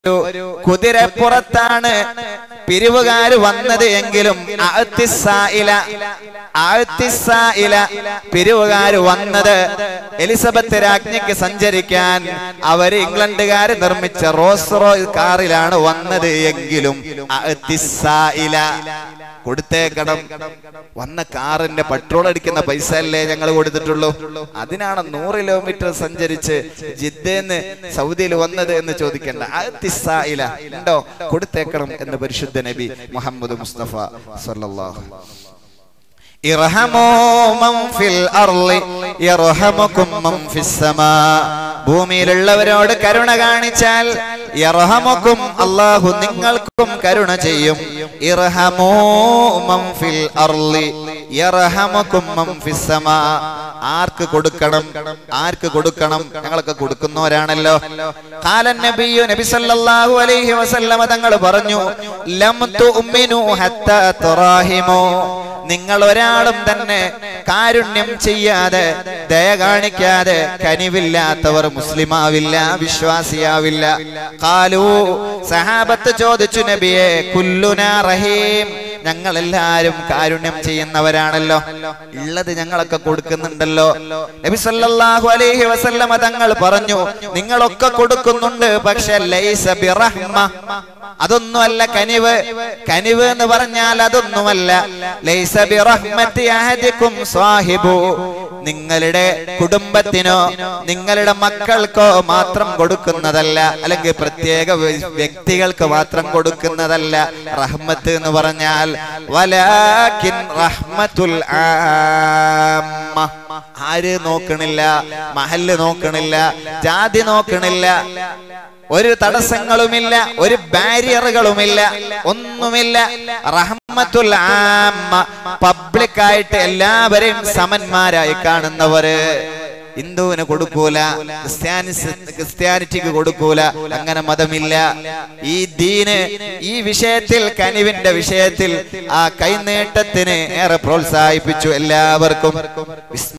ഒരു കുതിരപ്പുറത്താണ് പിരിവുകാര് വന്നത് എങ്കിലും അഅ്തിസ്സായില, അഅ്തിസ്സായില പിരിവുകാര് വന്നത് എലിസബത്ത് രാജ്ഞിക്ക് സഞ്ചരിക്കാൻ അവര് ഇംഗ്ലണ്ടുകാര് നിർമ്മിച്ച റോസ് റോയ് കാറിലാണ് വന്നത് എങ്കിലും അഅ്തിസ്സായില, കൊടുത്തേക്കണം വന്ന കാറിന്റെ പെട്രോൾ അടിക്കുന്ന പൈസ അല്ലേ ഞങ്ങൾ കൊടുത്തിട്ടുള്ളൂ അതിനാണ് നൂറ് കിലോമീറ്റർ സഞ്ചരിച്ച് ജിദ്ദേന്ന് സൗദിയിൽ വന്നത് എന്ന് ചോദിക്കേണ്ട അഅ്തിസ്സായില ഉണ്ടോ കൊടുത്തേക്കണം എന്ന് പരിശുദ്ധ നബി മുഹമ്മദ് മുസ്തഫ സല്ലല്ലാഹു ഇർഹമോ മൻ ഫിൽ അർളി യർഹമുകും മൻ ഫിസ് സമാ ഭൂമിയിലുള്ളവരോട് കരുണ കാണിച്ചാൽ യർഹമുകും അല്ലാഹു നിങ്ങൾക്കും കരുണ ചെയ്യും ഇർഹമോ മൻ ഫിൽ അർളി യർഹമുകും മൻ ഫിസ് സമാ ആർക്ക് കൊടുക്കണം ആർക്ക് കൊടുക്കണം ഞങ്ങളൊക്കെ കൊടുക്കുന്നവരാണല്ലോ കാലൻ നബിയു നബി സല്ലല്ലാഹു അലൈഹി വസല്ലമ തങ്ങൾ പറഞ്ഞു ലം തുഅ്മിനു ഹത്താ തുറാഹിമു നിങ്ങൾ ഒരാളും തന്നെ കാരുണ്യം ചെയ്യാതെ ദയ കാണിക്കാതെ കനിവില്ലാത്തവർ മുസ്ലിമാവില്ല വിശ്വാസിയാവില്ല കാലു സഹാബത്ത് ചോദിച്ചു നബിയെ കുല്ലുനാ റഹീം ഞങ്ങൾ എല്ലാരും കാരുണ്യം ചെയ്യുന്നവരാണല്ലോ ഉള്ളത് ഞങ്ങളൊക്കെ കൊടുക്കുന്നുണ്ടല്ലോ നബി സല്ലല്ലാഹു അലൈഹി വസല്ലമ തങ്ങൾ പറഞ്ഞു നിങ്ങളൊക്കെ കൊടുക്കുന്നുണ്ട് പക്ഷെ ലൈസ ബിറഹ്മ അതൊന്നുമല്ല കനിവ് കനിവ് എന്ന് പറഞ്ഞാൽ അതൊന്നുമല്ല ലൈസ ബിറഹ്മത്തി അഹദിക്കും സ്വാഹിബു നിങ്ങളുടെ കുടുംബത്തിനോ നിങ്ങളുടെ മക്കൾക്കോ മാത്രം കൊടുക്കുന്നതല്ല അല്ലെങ്കിൽ പ്രത്യേക വ്യ- വ്യക്തികൾക്ക് മാത്രം കൊടുക്കുന്നതല്ല റഹ്മത്ത് എന്ന് പറഞ്ഞാൽ വലാകിൻ റഹ്മത്തുൽ ആമ്മ. ആര് നോക്കണില്ല മഹല്ല് നോക്കണില്ല ജാതി നോക്കണില്ല ഒരു തടസ്സങ്ങളുമില്ല ഒരു ബാരിയറുകളുമില്ല ഒന്നുമില്ല റഹ്മത്തുൽ ആമ്മ പബ്ലിക്കായിട്ട് എല്ലാവരെയും സമന്മാരായി കാണുന്നവര് ഹിന്ദുവിന് കൊടുക്കൂല ക്രിസ്ത്യാനിസ് ക്രിസ്ത്യാനിറ്റിക്ക് കൊടുക്കൂല അങ്ങനെ മതമില്ല ഈ ദീന് ഈ വിഷയത്തിൽ കനിവിന്റെ വിഷയത്തിൽ ആ കൈനീട്ടത്തിന് ഏറെ പ്രോത്സാഹിപ്പിച്ചു എല്ലാവർക്കും